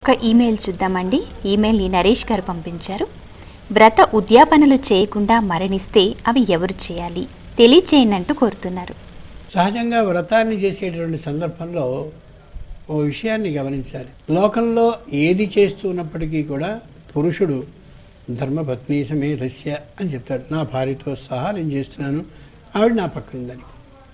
ఒక ఈమెయిల్ చూద్దామండి ఈమెయిల్ని నరేష్ గారు పంపించారు వ్రత ఉద్యాపనలు చేయకుండా మరణిస్తే అవి ఎవరు చేయాలి తెలియచేయండి అంటూ కోరుతున్నారు సహజంగా వ్రతాన్ని చేసేటువంటి సందర్భంలో ఓ విషయాన్ని గమనించాలి లోకంలో ఏది చేస్తున్నప్పటికీ కూడా పురుషుడు ధర్మపత్ని సమేతస్య అని చెప్తాడు నా భార్యతో సహా నేను చేస్తున్నాను ఆవిడ నా పక్కన ఉందని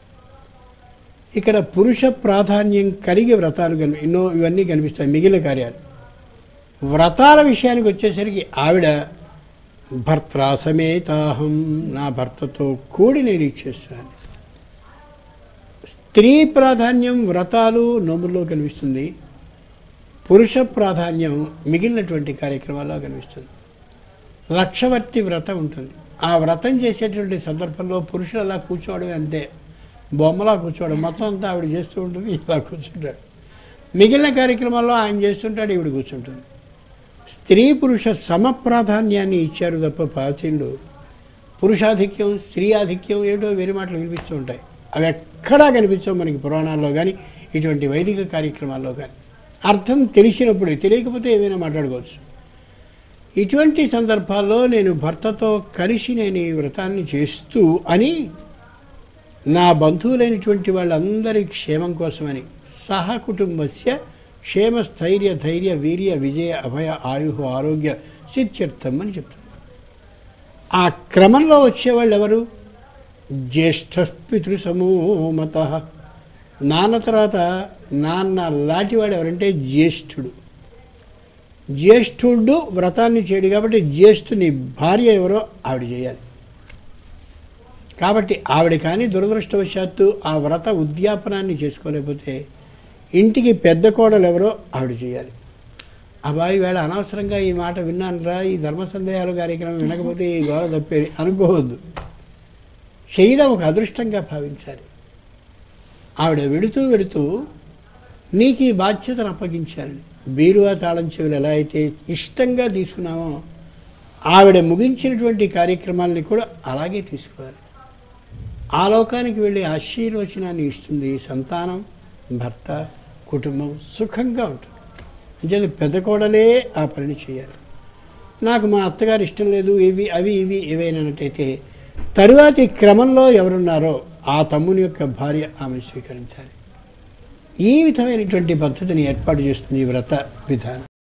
ఇక్కడ పురుష ప్రాధాన్యం కలిగి వ్రతాలు కని ఎన్నో ఇవన్నీ కనిపిస్తాయి మిగిలిన కార్యాలు వ్రతాల విషయానికి వచ్చేసరికి ఆవిడ భర్త సమేతాహం నా భర్తతో కూడి నేను ఇచ్చేస్తాను స్త్రీ ప్రాధాన్యం వ్రతాలు నోముల్లో కనిపిస్తుంది పురుష ప్రాధాన్యం మిగిలినటువంటి కార్యక్రమాల్లో కనిపిస్తుంది లక్షవర్తి వ్రతం ఉంటుంది ఆ వ్రతం చేసేటువంటి సందర్భంలో పురుషుడు అలా కూర్చోవడం అంతే బొమ్మలా కూర్చోవడం మొత్తం అంతా ఆవిడ చేస్తూ ఉంటుంది ఇలా కూర్చుంటాడు మిగిలిన కార్యక్రమాల్లో ఆయన చేస్తుంటాడు ఈవిడ కూర్చుంటుంది స్త్రీ పురుష సమ ప్రాధాన్యాన్ని ఇచ్చారు తప్ప ప్రాచీనులు పురుషాధిక్యం స్త్రీ ఆధిక్యం ఏమిటో వేరే మాటలు వినిపిస్తూ ఉంటాయి అవి ఎక్కడా కనిపించవు మనకి పురాణాల్లో కానీ ఇటువంటి వైదిక కార్యక్రమాల్లో కానీ అర్థం తెలిసినప్పుడు తెలియకపోతే ఏమైనా మాట్లాడుకోవచ్చు ఇటువంటి సందర్భాల్లో నేను భర్తతో కలిసి నేను ఈ వ్రతాన్ని చేస్తూ అని నా బంధువులైనటువంటి వాళ్ళందరి క్షేమం కోసమని సహ కుటుంబస్య క్షేమ స్థైర్య ధైర్య వీర్య విజయ అభయ ఆయు ఆరోగ్య సిత్యర్థం అని చెప్తాను ఆ క్రమంలో వచ్చేవాళ్ళు ఎవరు జ్యేష్ఠ పితృసమూమత నాన్న తర్వాత నాన్న లాంటివాడు ఎవరంటే జ్యేష్ఠుడు జ్యేష్ఠుడు వ్రతాన్ని చేయడు కాబట్టి జ్యేష్ఠుని భార్య ఎవరో ఆవిడ చేయాలి కాబట్టి ఆవిడ కానీ దురదృష్టవశాత్తు ఆ వ్రత ఉద్యాపనాన్ని చేసుకోలేకపోతే ఇంటికి పెద్ద కోడలు ఎవరో ఆవిడ చేయాలి అబ్బాయి వేళ అనవసరంగా ఈ మాట విన్నానురా ఈ ధర్మ సందేహాలు కార్యక్రమం వినకపోతే ఈ గోడ తప్పేది అనుకోవద్దు చేయడం ఒక అదృష్టంగా భావించాలి ఆవిడ వెడుతూ వెడుతూ నీకు ఈ బాధ్యతను అప్పగించాలని బీరువా తాళం చెవులు ఎలా అయితే ఇష్టంగా తీసుకున్నామో ఆవిడ ముగించినటువంటి కార్యక్రమాలని కూడా అలాగే తీసుకోవాలి ఆ లోకానికి వెళ్ళి ఆశీర్వచనాన్ని ఇస్తుంది సంతానం భర్త కుటుంబం సుఖంగా ఉంటుంది అంచేది పెద్ద కోడలే ఆ పనిని చేయాలి నాకు మా అత్తగారు ఇష్టం లేదు ఇవి అవి ఇవి ఏవైనానట్టయితే తరువాతి క్రమంలో ఎవరున్నారో ఆ తమ్ముని యొక్క భార్య ఆమె స్వీకరించాలి ఈ విధమైనటువంటి పద్ధతిని ఏర్పాటు చేస్తుంది ఈ వ్రత విధానం